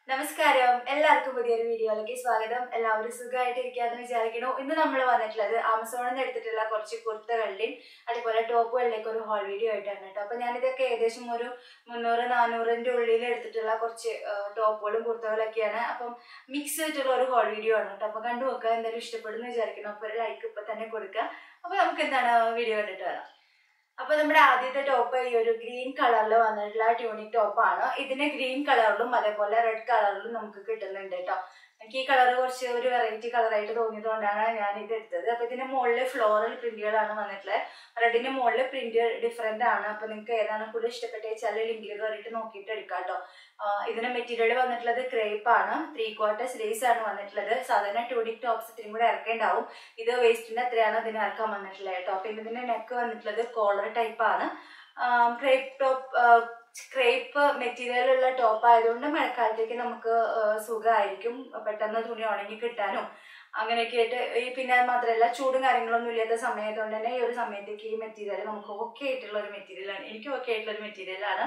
നമസ്കാരം എല്ലാവർക്കും പുതിയൊരു വീഡിയോയിലേക്ക് സ്വാഗതം എല്ലാവരും സുഖമായിട്ട് ഇരിക്കാന്ന് വിചാരിക്കണു ഇന്ന് നമ്മൾ വന്നിട്ടുള്ളത് ആമസോണിൽ നിന്ന് എടുത്തിട്ടുള്ള കുറച്ച് കുർത്തകളുടെയും അതേപോലെ ടോപ്പുകളിലേക്ക് ഒരു ഹോൾ വീഡിയോ ആയിട്ടാണ് കേട്ടോ അപ്പൊ ഞാനിതൊക്കെ ഏകദേശം ഒരു മുന്നൂറ് നാനൂറിന്റെ ഉള്ളിൽ എടുത്തിട്ടുള്ള കുറച്ച് ആ, ടോപ്പുകളും കുർത്തകളൊക്കെയാണ് അപ്പം മിക്സ് ചെയ്തിട്ടുള്ള ഒരു ഹോൾ വീഡിയോ ആണ് കേട്ടോ അപ്പൊ കണ്ടു നോക്കുക എന്തായാലും ഇഷ്ടപ്പെടുന്നു വിചാരിക്കണം അപ്പൊ ഒരു ലൈക്ക് ഇപ്പൊ തന്നെ കൊടുക്കുക അപ്പൊ നമുക്ക് എന്താണ് വീഡിയോ കണ്ടിട്ട് വരാം അപ്പൊ നമ്മുടെ ആദ്യത്തെ ടോപ്പ് ഈ ഒരു ഗ്രീൻ കളറിൽ വന്നിട്ടുള്ള ട്യൂണിക് ടോപ്പാണ് ഇതിന് ഗ്രീൻ കളറിലും അതേപോലെ റെഡ് കളറിലും നമുക്ക് കിട്ടുന്നുണ്ട് കേട്ടോ എനിക്ക് ഈ കളർ കുറച്ച് ഒരു വെറൈറ്റി കളറായിട്ട് തോന്നിയതുകൊണ്ടാണ് ഞാൻ ഇത് എടുത്തത് അപ്പൊ ഇതിന്റെ മുകളിൽ ഫ്ലോറൽ പ്രിന്റുകളാണ് വന്നിട്ടുള്ളത് റെഡിന്റെ മുകളിൽ പ്രിന്റ് ഡിഫറെന്റ് ആണ് അപ്പൊ നിങ്ങൾക്ക് ഏതാണ് കൂടുതൽ ഇഷ്ടപ്പെട്ട വെച്ചാൽ ലിങ്കിൽ കയറിയിട്ട് നോക്കിയിട്ട് എടുക്കാം കേട്ടോ ഇതിന്റെ മെറ്റീരിയൽ വന്നിട്ടുള്ളത് ക്രേപ്പ് ആണ് ത്രീ ക്വാർട്ടർ സ്ലീവ്സ് ആണ് വന്നിട്ടുള്ളത് സാധാരണ ട്യൂണിക് ടോപ്സ് ഇത്തിരി കൂടെ ഇറക്കേണ്ടാവും ഇത് വേസ്റ്റിന്റെ അത്രയാണ് ഇതിന് ഇറക്കാൻ വന്നിട്ടുള്ളത് കേട്ടോ പിന്നെ ഇതിന്റെ നെക്ക് വന്നിട്ടുള്ളത് കോളർ ടൈപ്പ് ആണ് ക്രേപ്പ് ടോപ്പ് ക്രേപ്പ് മെറ്റീരിയൽ ഉള്ള ടോപ്പ് ആയതുകൊണ്ട് മഴക്കാലത്തേക്ക് നമുക്ക് ആ, സുഖമായിരിക്കും പെട്ടെന്ന് തുണി ഉണങ്ങി കിട്ടാനും അങ്ങനെയൊക്കെ ആയിട്ട് ഈ പിന്നെ അത് മാത്രമല്ല ചൂടും കാര്യങ്ങളൊന്നും ഇല്ലാത്ത സമയത്തുകൊണ്ട് തന്നെ ഈ ഒരു സമയത്തേക്ക് ഈ മെറ്റീരിയൽ നമുക്ക് ഓക്കെ ആയിട്ടുള്ള ഒരു മെറ്റീരിയലാണ് എനിക്ക് ഓക്കെ ആയിട്ടുള്ള ഒരു മെറ്റീരിയലാണ്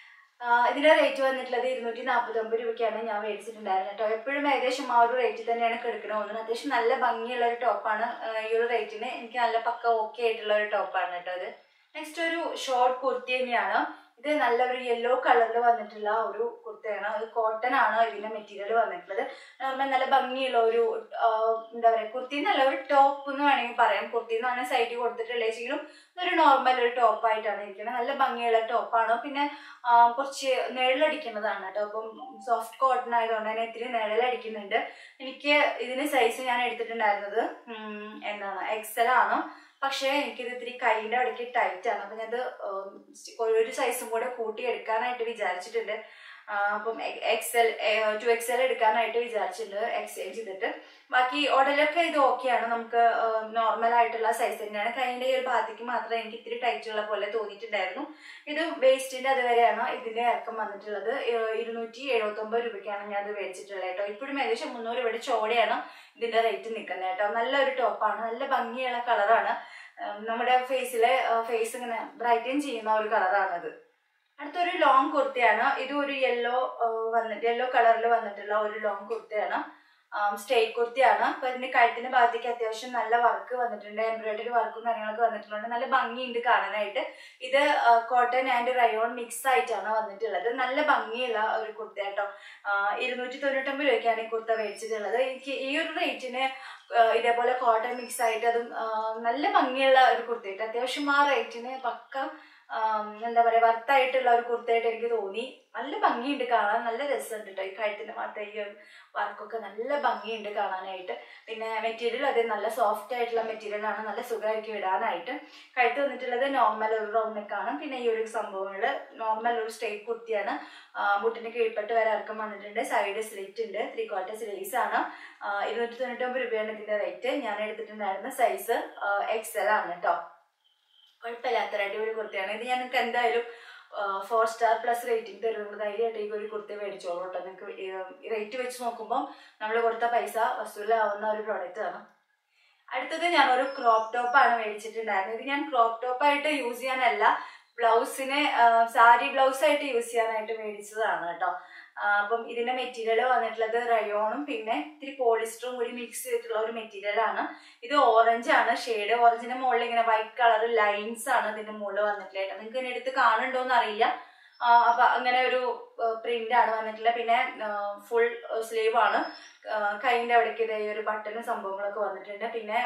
ഇതിന്റെ റേറ്റ് വന്നിട്ടുള്ളത് ഇരുന്നൂറ്റി നാൽപ്പത്തൊമ്പത് രൂപയ്ക്കാണ് ഞാൻ മേടിച്ചിട്ടുണ്ടായിരുന്നത് കേട്ടോ എപ്പോഴും ഏകദേശം ആ ഒരു റേറ്റിൽ തന്നെയാണ് കിടക്കുന്നത് തോന്നുന്നത് അത്യാവശ്യം നല്ല ഭംഗിയുള്ള ഒരു ടോപ്പാണ് ഈ ഒരു റേറ്റിന് എനിക്ക് നല്ല പക്ക ഓക്കെ ആയിട്ടുള്ള ഒരു ടോപ്പാണ് കേട്ടോ ഇത് നെക്സ്റ്റ് ഒരു ഷോർട്ട് കുർത്തി തന്നെയാണ് ഇത് നല്ല ഒരു യെല്ലോ കളറിൽ വന്നിട്ടുള്ള ഒരു കുർത്തയാണ് അത് കോട്ടൺ ആണ് ഇതിന്റെ മെറ്റീരിയൽ വന്നിട്ടുള്ളത് നോർമൽ നല്ല ഭംഗിയുള്ള ഒരു ആ, എന്താ പറയാ കുർത്തി എന്നല്ല ഒരു ടോപ്പ് എന്ന് വേണമെങ്കിൽ പറയാം കുർത്തി എന്നാണ് സൈഡിൽ കൊടുത്തിട്ടുള്ളതെങ്കിലും ഇതൊരു നോർമൽ ഒരു ടോപ്പായിട്ടാണ് ഇരിക്കുന്നത് നല്ല ഭംഗിയുള്ള ടോപ്പാണ് പിന്നെ ആ, കുറച്ച് നിഴലടിക്കുന്നതാണ് കേട്ടോ അപ്പം സോഫ്റ്റ് കോട്ടൺ ആയതുകൊണ്ട് തന്നെ ഇത്തിരി നിഴലടിക്കുന്നുണ്ട് എനിക്ക് ഇതിന് സൈസ് ഞാൻ എടുത്തിട്ടുണ്ടായിരുന്നത് ഉം, എന്താണ് എക്സൽ ആണ് പക്ഷേ എനിക്കിത് ഇത്തിരി കൈയിന്റെ അവിടേക്ക് ടൈറ്റ് ആണ് അപ്പൊ ഞാനത് ഉം, ഒരു സൈസും കൂടെ കൂട്ടി എടുക്കാനായിട്ട് വിചാരിച്ചിട്ടുണ്ട് ആ, അപ്പം എക്സൽ ടു എക്സൽ എടുക്കാനായിട്ട് വിചാരിച്ചിട്ടുണ്ട് എക്സ്ചേഞ്ച് ചെയ്തിട്ട് ബാക്കി ഉടലൊക്കെ ഇത് ഓക്കെയാണ് നമുക്ക് നോർമൽ ആയിട്ടുള്ള സൈസ് തന്നെയാണ് കൈയിന്റെ ഈ ഒരു ഭാഗത്തേക്ക് മാത്രമേ എനിക്ക് ഇത്തിരി ടൈറ്റ് ഉള്ള പോലെ തോന്നിയിട്ടുണ്ടായിരുന്നു ഇത് വേസ്റ്റിന്റെ അതുവരെയാണ് ഇതിന്റെ ഇറക്കം വന്നിട്ടുള്ളത് ഏഹ് ഇരുന്നൂറ്റി എഴുപത്തി ഒമ്പത് രൂപയ്ക്കാണ് ഞാൻ ഇത് മേടിച്ചിട്ടുള്ളത് കേട്ടോ ഇപ്പോഴും ഏകദേശം മുന്നൂറ് രൂപയുടെ ചോടെയാണ് ഇതിന്റെ റേറ്റ് നിൽക്കുന്നത് കേട്ടോ നല്ലൊരു ടോപ്പാണ് നല്ല ഭംഗിയുള്ള കളറാണ് നമ്മുടെ ഫേസിലെ ഫേസ് ഇങ്ങനെ ബ്രൈറ്റൻ ചെയ്യുന്ന ഒരു കളറാണത് അടുത്തൊരു ലോങ് കുർത്തയാണ് ഇത് ഒരു യെല്ലോ വന്നിട്ട് യെല്ലോ കളറിൽ വന്നിട്ടുള്ള ഒരു ലോങ് കുർത്തയാണ് സ്റ്റേറ്റ് കുർത്തിയാണ് അപ്പൊ ഇതിന്റെ കഴുത്തിന്റെ ഭാഗത്തേക്ക് അത്യാവശ്യം നല്ല വർക്ക് വന്നിട്ടുണ്ട് എംബ്രോയിഡറി വർക്കും കാര്യങ്ങളൊക്കെ വന്നിട്ടുണ്ട് നല്ല ഭംഗിയുണ്ട് കാണാനായിട്ട് ഇത് കോട്ടൺ ആൻഡ് റയോൺ മിക്സ് ആയിട്ടാണ് വന്നിട്ടുള്ളത് നല്ല ഭംഗിയുള്ള ഒരു കുർത്ത കേട്ടോ ഇരുന്നൂറ്റി തൊണ്ണൂറ്റൊമ്പത് രൂപയ്ക്കാണ് ഈ കുർത്ത മേടിച്ചിട്ടുള്ളത് എനിക്ക് ഈ ഒരു റേറ്റിന് ഇതേപോലെ കോട്ടൺ മിക്സ് ആയിട്ട് അതും ആ, നല്ല ഭംഗിയുള്ള ഒരു കുർത്തയായിട്ട് അത്യാവശ്യം ആ റേറ്റിന് പക്ക ആം, എന്താ പറയാ വർത്തായിട്ടുള്ള ഒരു കുർത്തയായിട്ട് എനിക്ക് തോന്നി നല്ല ഭംഗിയുണ്ട് കാണാൻ നല്ല രസമുണ്ട് കേട്ടോ ഈ കഴുത്തിന്റെ മാത്രം ഈ ഒരു വർക്കൊക്കെ നല്ല ഭംഗിയുണ്ട് കാണാനായിട്ട് പിന്നെ മെറ്റീരിയൽ അത് നല്ല സോഫ്റ്റ് ആയിട്ടുള്ള മെറ്റീരിയൽ ആണ് നല്ല സുഖമായിരിക്കും ഇടാനായിട്ട് കഴുത്ത് വന്നിട്ടുള്ളത് നോർമൽ ഒരു റൗണ്ട് നെക്കാണ് പിന്നെ ഈ ഒരു സംഭവങ്ങള് നോർമൽ ഒരു സ്ട്രേറ്റ് കുർത്തിയാണ് ആ, മുട്ടിന്റെ കീഴ്പ്പെട്ട് വരെ ഇറക്കം വന്നിട്ടുണ്ട് സൈഡ് സ്ലിറ്റ് ഉണ്ട് ത്രീ ക്വാർട്ടർ സ്ലീവ്സ് ആണ് ആ, ഇരുന്നൂറ്റി തൊണ്ണൂറ്റൊമ്പത് രൂപയാണ് ഇതിന്റെ റേറ്റ് ഞാൻ എടുത്തിട്ടുണ്ടായിരുന്ന സൈസ് എക്സൽ ആണ് കേട്ടോ കുഴപ്പമില്ലാത്ത ഒരു അടിപൊളി കുർത്തിയാണ് ഇത് ഞാൻ നിങ്ങൾക്ക് എന്തായാലും ഫോർ സ്റ്റാർ പ്ലസ് റേറ്റിംഗ് തരുന്നത് ധൈര്യമായിട്ട് ഈ ഒരു കുർത്തി മേടിച്ചോളൂ കേട്ടോ നിങ്ങൾക്ക് റേറ്റ് വെച്ച് നോക്കുമ്പോൾ നമ്മൾ കൊടുത്ത പൈസ വസൂലാവുന്ന ഒരു പ്രോഡക്റ്റ് ആണ് അടുത്തത് ഞാൻ ഒരു ക്രോപ്പ് ടോപ്പ് ആണ് മേടിച്ചിട്ടുണ്ടായിരുന്നത് ഇത് ഞാൻ ക്രോപ്പ് ടോപ്പ് ആയിട്ട് യൂസ് ചെയ്യാനല്ല ബ്ലൗസിന് സാരി ബ്ലൗസ് ആയിട്ട് യൂസ് ചെയ്യാനായിട്ട് മേടിച്ചതാണ് കേട്ടോ ആ, അപ്പം ഇതിന്റെ മെറ്റീരിയൽ വന്നിട്ടുള്ളത് റയോണും പിന്നെ ഇത്തിരി പോളിസ്റ്ററും കൂടി മിക്സ് ചെയ്തിട്ടുള്ള ഒരു മെറ്റീരിയൽ ആണ് ഇത് ഓറഞ്ച് ആണ് ഷെയ്ഡ് ഓറഞ്ചിന്റെ മുകളിൽ ഇങ്ങനെ വൈറ്റ് കളർ ലൈൻസ് ആണ് ഇതിന്റെ മുകളിൽ വന്നിട്ടുള്ളത് നിങ്ങൾക്ക് ഇതിനെ എടുത്ത് കാണുന്നുണ്ടോന്ന് അറിയില്ല ആ, അപ്പൊ അങ്ങനെ ഒരു പ്രിന്റ് ആണ് വന്നിട്ടുള്ളത് പിന്നെ ഫുൾ സ്ലീവ് ആണ് ആ, കൈയിന്റെ അവിടേക്ക് ഇതേ ഈ ഒരു ബട്ടനും സംഭവങ്ങളൊക്കെ വന്നിട്ടുണ്ട് പിന്നെ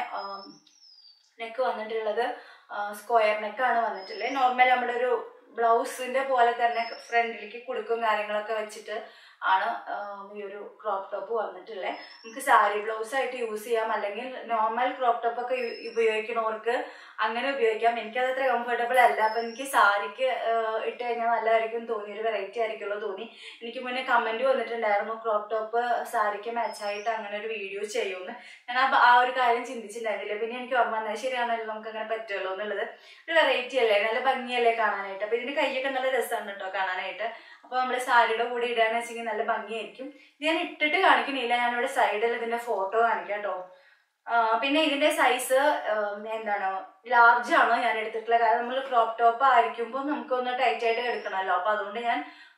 നെക്ക് വന്നിട്ടുള്ളത് സ്ക്വയർ നെക്കാണ് വന്നിട്ടുള്ളത് നോർമൽ നമ്മുടെ ഒരു ബ്ലൗസിന്റെ പോലെ തന്നെ ഫ്രണ്ടിലേക്ക് കുടുക്കും കാര്യങ്ങളൊക്കെ വെച്ചിട്ട് ആണ് ആ, ഈ ഒരു ക്രോപ്പ് ടോപ്പ് വന്നിട്ടുള്ളത് നമുക്ക് സാരി ബ്ലൗസ് ആയിട്ട് യൂസ് ചെയ്യാം അല്ലെങ്കിൽ നോർമൽ ക്രോപ്പ് ടോപ്പ് ഒക്കെ യു- ഉപയോഗിക്കുന്നവർക്ക് അങ്ങനെ ഉപയോഗിക്കാം എനിക്കത് അത്ര കംഫർട്ടബിൾ അല്ല അപ്പൊ എനിക്ക് സാരിക്ക് ഇട്ട് കഴിഞ്ഞാൽ നല്ലതായിരിക്കും തോന്നി ഒരു വെറൈറ്റി ആയിരിക്കുമല്ലോ തോന്നി എനിക്ക് മുന്നേ കമന്റ് വന്നിട്ടുണ്ടായിരുന്നു ക്രോപ്പ് ടോപ്പ് സാരിക്ക് മാച്ചായിട്ട് അങ്ങനെ ഒരു വീഡിയോ ചെയ്യുമെന്ന് ഞാൻ ആ ആ ഒരു കാര്യം ചിന്തിച്ചിട്ടുണ്ടായിരുന്നില്ല പിന്നെ എനിക്ക് ഓർമ്മ വന്നത് ശരിയാണല്ലോ നമുക്ക് അങ്ങനെ പറ്റുമല്ലോ എന്നുള്ളത് ഒരു വെറൈറ്റി അല്ലേ നല്ല ഭംഗിയല്ലേ കാണാനായിട്ട് അപ്പൊ ഇതിന്റെ കൈയൊക്കെ നല്ല രസമാണ് കേട്ടോ കാണാനായിട്ട് അപ്പൊ നമ്മള് സാരിയുടെ കൂടെ ഇടാന്ന് വെച്ചെങ്കിൽ നല്ല ഭംഗിയായിരിക്കും ഇത് ഞാൻ ഇട്ടിട്ട് കാണിക്കണില്ല ഞാനിവിടെ സൈഡിൽ ഇതിന്റെ ഫോട്ടോ കാണിക്കാം കേട്ടോ ആ, പിന്നെ ഇതിന്റെ സൈസ് എന്താണ് ലാർജ് ആണ് ഞാൻ എടുത്തിട്ടുള്ളത് കാരണം നമ്മൾ ക്രോപ്പ് ടോപ്പ് ആയിരിക്കുമ്പോൾ നമുക്കൊന്ന് ടൈറ്റ് ആയിട്ട് എടുക്കണമല്ലോ അപ്പൊ അതുകൊണ്ട് ഞാൻ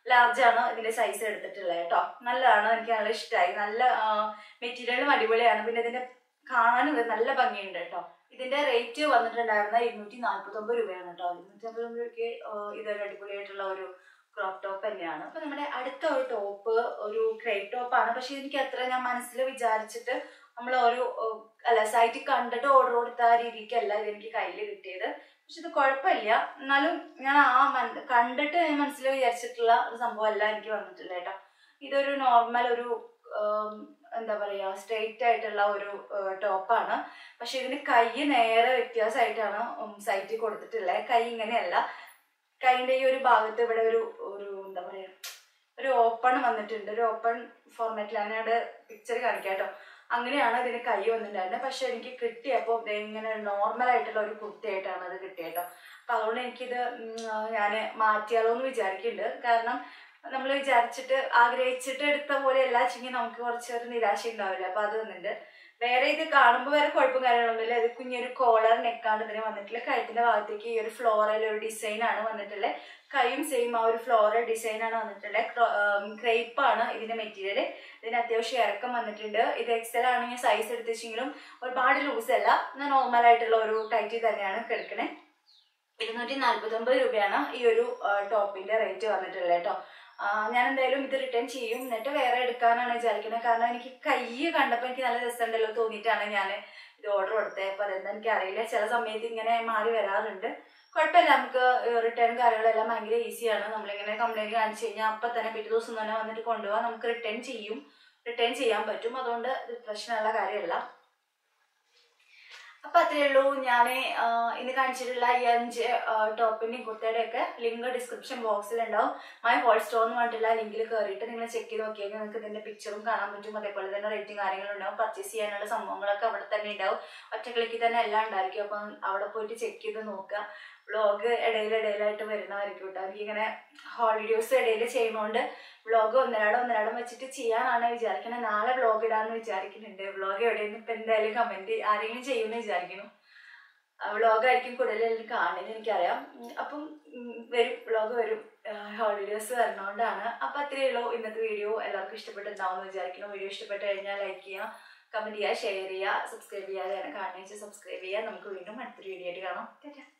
ലാർജ് ആണ് ഇതിന്റെ സൈസ് എടുത്തിട്ടുള്ളത് കേട്ടോ നല്ലതാണ് എനിക്ക് നല്ല ഇഷ്ടമായി നല്ല മെറ്റീരിയലും അടിപൊളിയാണ് പിന്നെ ഇതിന്റെ കാണാനും ഇത് നല്ല ഭംഗിയുണ്ട് കേട്ടോ ഇതിന്റെ റേറ്റ് വന്നിട്ടുണ്ടായിരുന്ന ഇരുന്നൂറ്റി നാല്പത്തി ഒമ്പത് രൂപയാണ് കേട്ടോ ഇരുന്നൂറ്റി അമ്പത് രൂപയ്ക്ക് ഇതൊരു അടിപൊളിയായിട്ടുള്ള ഒരു ക്രോപ്പ് ടോപ്പ് തന്നെയാണ് അപ്പൊ നമ്മുടെ അടുത്ത ഒരു ടോപ്പ് ഒരു ക്രേപ്പ് ടോപ്പ് ആണ് പക്ഷെ എനിക്ക് അത്ര ഞാൻ മനസ്സിൽ വിചാരിച്ചിട്ട് നമ്മൾ ഒരു ഏഹ്, അല്ല സൈറ്റിൽ കണ്ടിട്ട് ഓർഡർ കൊടുത്ത ആ രീതിക്കല്ല ഇത് എനിക്ക് കയ്യിൽ കിട്ടിയത് പക്ഷെ ഇത് കുഴപ്പമില്ല എന്നാലും ഞാൻ ആ മൻ- കണ്ടിട്ട് ഞാൻ മനസ്സിൽ വിചാരിച്ചിട്ടുള്ള ഒരു സംഭവമല്ല എനിക്ക് വന്നിട്ടില്ല കേട്ടോ ഇതൊരു നോർമൽ ഒരു ഏം, എന്താ പറയാ സ്ട്രെയിറ്റ് ആയിട്ടുള്ള ഒരു ടോപ്പാണ് പക്ഷെ ഇതിന് കൈ നേരെ വ്യത്യാസമായിട്ടാണ് സൈറ്റിൽ കൊടുത്തിട്ടുള്ളത് കൈ ഇങ്ങനെയല്ല കൈൻ്റെ ഈ ഒരു ഭാഗത്ത് ഇവിടെ ഒരു ഒരു എന്താ പറയാ ഒരു ഓപ്പൺ വന്നിട്ടുണ്ട് ഒരു ഓപ്പൺ ഫോർമാറ്റിലാണ് ഞാൻ പിക്ചർ കാണിക്കാം കേട്ടോ അങ്ങനെയാണ് ഇതിന് കൈ വന്നിട്ടുണ്ടായിരുന്നത് പക്ഷെ എനിക്ക് കിട്ടിയപ്പോൾ ദേ ഇങ്ങനെ നോർമൽ ആയിട്ടുള്ള ഒരു കുർത്തിയായിട്ടാണ് അത് കിട്ടിയത് കേട്ടോ അപ്പൊ അതുകൊണ്ട് എനിക്കിത് ഞാൻ മാറ്റിയാലോ എന്ന് വിചാരിക്കുന്നുണ്ട് കാരണം നമ്മൾ വിചാരിച്ചിട്ട് ആഗ്രഹിച്ചിട്ട് എടുത്ത പോലെ അല്ല വെച്ചെങ്കിൽ നമുക്ക് കുറച്ചൊരു നിരാശ ഉണ്ടാവില്ല അപ്പൊ അത് വന്നിട്ടുണ്ട് വേറെ ഇത് കാണുമ്പോൾ വേറെ കുഴപ്പം കാര്യങ്ങളൊന്നുമില്ല ഇത് കുഞ്ഞൊരു കോളർ നെക്കാണ് ഇതിന് വന്നിട്ടുള്ള കഴുത്തിന്റെ ഭാഗത്തേക്ക് ഈ ഒരു ഫ്ലോറൽ ഒരു ഡിസൈൻ ആണ് വന്നിട്ടുള്ളത് കൈയും സെയിം ആ ഒരു ഫ്ലോറൽ ഡിസൈൻ ആണ് വന്നിട്ടുള്ളത് ക്രേപ്പ് ആണ് ഇതിന്റെ മെറ്റീരിയൽ ഇതിന് അത്യാവശ്യം ഇറക്കം വന്നിട്ടുണ്ട് ഇത് എക്സൽ ആണ് ഞാൻ സൈസ് എടുത്തിച്ചെങ്കിലും ഒരുപാട് ലൂസ് അല്ല ഞാൻ നോർമൽ ആയിട്ടുള്ള ഒരു ടൈറ്റിൽ തന്നെയാണ് കിടക്കണേ ഇരുന്നൂറ്റി നാല്പത്തി ഒമ്പത് രൂപയാണ് ഈ ഒരു ടോപ്പിന്റെ റേറ്റ് വന്നിട്ടുള്ളത് കേട്ടോ ആ, ഞാൻ എന്തായാലും ഇത് റിട്ടേൺ ചെയ്യും എന്നിട്ട് വേറെ എടുക്കാനാണ് വിചാരിക്കുന്നത് കാരണം എനിക്ക് കൈ കണ്ടപ്പോൾ എനിക്ക് നല്ല രസമുണ്ടല്ലോ തോന്നിയിട്ടാണ് ഞാൻ ഇത് ഓർഡർ കൊടുത്തത് അപ്പൊ അതെന്താ എനിക്ക് അറിയില്ല ചില സമയത്ത് ഇങ്ങനെ മാറി വരാറുണ്ട് കുഴപ്പമില്ല നമുക്ക് റിട്ടേൺ കാര്യങ്ങളെല്ലാം ഭയങ്കര ഈസിയാണ് നമ്മളിങ്ങനെ കംപ്ലൈന്റ് കാണിച്ചു കഴിഞ്ഞാൽ അപ്പം തന്നെ പിറ്റേ ദിവസം തന്നെ വന്നിട്ട് കൊണ്ടുപോകാൻ നമുക്ക് റിട്ടേൺ ചെയ്യും റിട്ടേൺ ചെയ്യാൻ പറ്റും അതുകൊണ്ട് ഇത് പ്രശ്നമുള്ള കാര്യമല്ല അപ്പൊ അത്രയേ ഉള്ളൂ ഞാൻ ഇന്ന് കാണിച്ചിട്ടുള്ള ഈ അഞ്ച് ടോപ്പിന്റെയും കുർത്തയുടെ ഒക്കെ ലിങ്ക് ഡിസ്ക്രിപ്ഷൻ ബോക്സിൽ ഉണ്ടാവും മൈ ഹോൾ സ്റ്റോർ എന്ന് പറഞ്ഞിട്ടുള്ള ലിങ്കിൽ കയറിയിട്ട് നിങ്ങൾ ചെക്ക് ചെയ്ത് നോക്കിയാൽ നിങ്ങൾക്ക് ഇതിന്റെ പിക്ചറും കാണാൻ പറ്റും അതേപോലെ തന്നെ റേറ്റിംഗ് കാര്യങ്ങളും ഉണ്ടാവും പർച്ചേസ് ചെയ്യാനുള്ള സംഭവങ്ങളൊക്കെ അവിടെ തന്നെ ഉണ്ടാവും ഒറ്റ ക്ലിക്കിൽ തന്നെ എല്ലാം ഉണ്ടായിരിക്കും അപ്പം അവിടെ പോയിട്ട് ചെക്ക് ചെയ്ത് നോക്കുക വ്ളോഗ് ഇടയിലിടയിലായിട്ട് വരുന്നതായിരിക്കും കേട്ടോ എനിക്കിങ്ങനെ ഹോൾ വീഡിയോസ് ഇടയിൽ ചെയ്യുന്നതുകൊണ്ട് വ്ളോഗ് ഒന്നരാടം ഒന്നരാടം വെച്ചിട്ട് ചെയ്യാനാണ് വിചാരിക്കുന്നത് നാളെ വ്ളോഗ് ഇടാന്ന് വിചാരിക്കുന്നുണ്ട് വ്ളോഗ് എവിടെയെന്ന് ഇപ്പം എന്തായാലും കമന്റ് ആരെങ്കിലും ചെയ്യുമെന്ന് വിചാരിക്കുന്നു വ്ളോഗായിരിക്കും കൂടുതൽ കാണുന്നത് എനിക്കറിയാം ഉം, അപ്പം ഉം, വരും വ്ളോഗ് വരും ഹോൾ വീഡിയോസ് വരുന്നതുകൊണ്ടാണ് അപ്പം അത്രയേ ഉള്ളൂ ഇന്നത്തെ വീഡിയോ എല്ലാവർക്കും ഇഷ്ടപ്പെട്ടിട്ടുണ്ടാവും എന്ന് വിചാരിക്കുന്നു വീഡിയോ ഇഷ്ടപ്പെട്ട് കഴിഞ്ഞാൽ ലൈക്ക് ചെയ്യുക കമന്റ് ചെയ്യുക ഷെയർ ചെയ്യുക സബ്സ്ക്രൈബ് ചെയ്യാതെയാണ് കാണുന്നത് സബ്സ്ക്രൈബ് ചെയ്യുക നമുക്ക് വീണ്ടും അടുത്തൊരു വീഡിയോ ആയിട്ട് കാണാം ടാറ്റാ